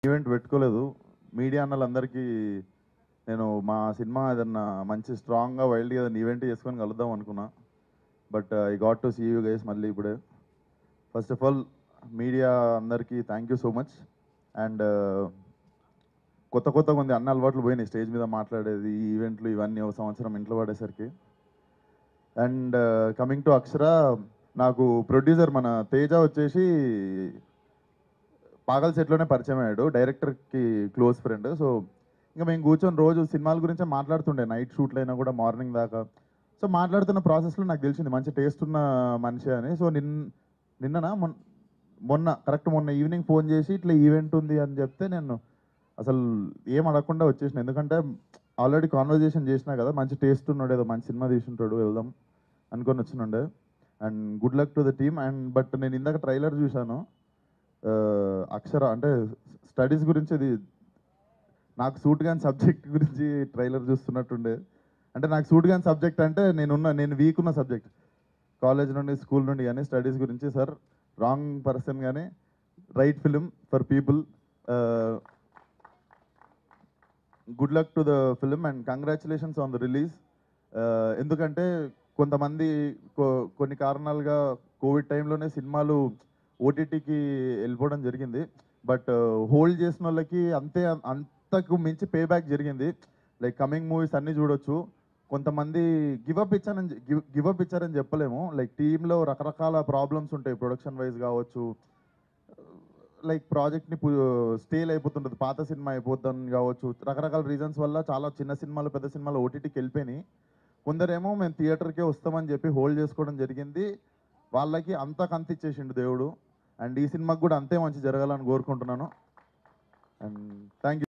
event పెట్టుకోలేదు media అన్నలందరికీ నేను మా సినిమా ఏదన్నా మంచి స్ట్రాంగ్గా వైల్డ్గా ఏదైనా ఈవెంట్ చేసుకొని కలుద్దాం అనుకున్నా but I got to see you guys మళ్ళీ ఇప్పుడే ఫస్ట్ ఆఫ్ ఆల్ మీడియా అందరికీ thank you so much and కొత్త కొత్త కొంది అన్ని అలవాట్లు పోయినాయి స్టేజ్ మీద మాట్లాడేది ఈ ఈవెంట్లు ఇవన్నీ ఒక సంవత్సరం ఇంట్లో పడేసరికి అండ్ కమింగ్ టు అక్షర నాకు ప్రొడ్యూసర్ మన తేజ వచ్చేసి పాగల్ సెట్లోనే పరిచయం అయ్యాడు డైరెక్టర్కి క్లోజ్ ఫ్రెండ్ సో ఇంకా మేము కూర్చొని రోజు సినిమాల గురించే మాట్లాడుతుండే నైట్ షూట్లు అయినా కూడా మార్నింగ్ దాకా సో మాట్లాడుతున్న ప్రాసెస్లో నాకు తెలిసింది మంచి టేస్ట్ ఉన్న మనిషి అని సో నిన్ నిన్ననా మొన్న మొన్న కరెక్ట్ మొన్న ఈవినింగ్ ఫోన్ చేసి ఇట్లా ఈవెంట్ ఉంది అని చెప్తే నేను అసలు ఏం అడగకుండా వచ్చేసిన ఎందుకంటే ఆల్రెడీ కాన్వర్జేషన్ చేసినా కదా మంచి టేస్ట్ ఉన్నాడు ఏదో మంచి సినిమా తీసుంటాడు వెళ్దాం అనుకొని వచ్చినుండే and good luck to the team and but నేను ఇందాక ట్రైలర్ చూశాను ఆ, అక్షర అంటే స్టడీస్ గురించి ఇది నాకు సూట్ కాని సబ్జెక్ట్ గురించి ట్రైలర్ చూస్తున్నట్టుండే అంటే నాకు సూట్ కాని సబ్జెక్ట్ అంటే నేనున్న నేను వీక్ ఉన్న సబ్జెక్ట్ కాలేజ్ నుండి స్కూల్ నుండి కానీ స్టడీస్ గురించి సార్ రాంగ్ పర్సన్ కానీ right film for people good luck to the film and congratulations on the release ఎందుకంటే కొంతమంది కొ- కొన్ని కారణాలుగా కోవిడ్ టైంలోనే సినిమాలు ఓటీటీకి వెళ్ళిపోవడం జరిగింది బట్ హోల్డ్ చేసిన వాళ్ళకి అంతే అంతకు మించి పే బ్యాక్ జరిగింది లైక్ కమింగ్ మూవీస్ అన్నీ చూడొచ్చు కొంతమంది గివప్ ఇచ్చారని గివప్ ఇచ్చారని చెప్పలేము లైక్ టీంలో రకరకాల ప్రాబ్లమ్స్ ఉంటాయి ప్రొడక్షన్ వైజ్ కావచ్చు లైక్ ప్రాజెక్ట్ని స్టేల్ అయిపోతుంటుంది పాత సినిమా అయిపోతుంది కావచ్చు రకరకాల రీజన్స్ వల్ల చాలా చిన్న సినిమాలు పెద్ద సినిమాలు ఓటీటీకి వెళ్ళిపోయినాయి కొందరేమో మేము థియేటర్కే వస్తామని చెప్పి హోల్డ్ చేసుకోవడం జరిగింది వాళ్ళకి అంతా కంత ఇచ్చేసిండు దేవుడు అండ్ ఈ సినిమాకి కూడా అంతే మంచి జరగాలని కోరుకుంటున్నాను అండ్ థ్యాంక్ యూ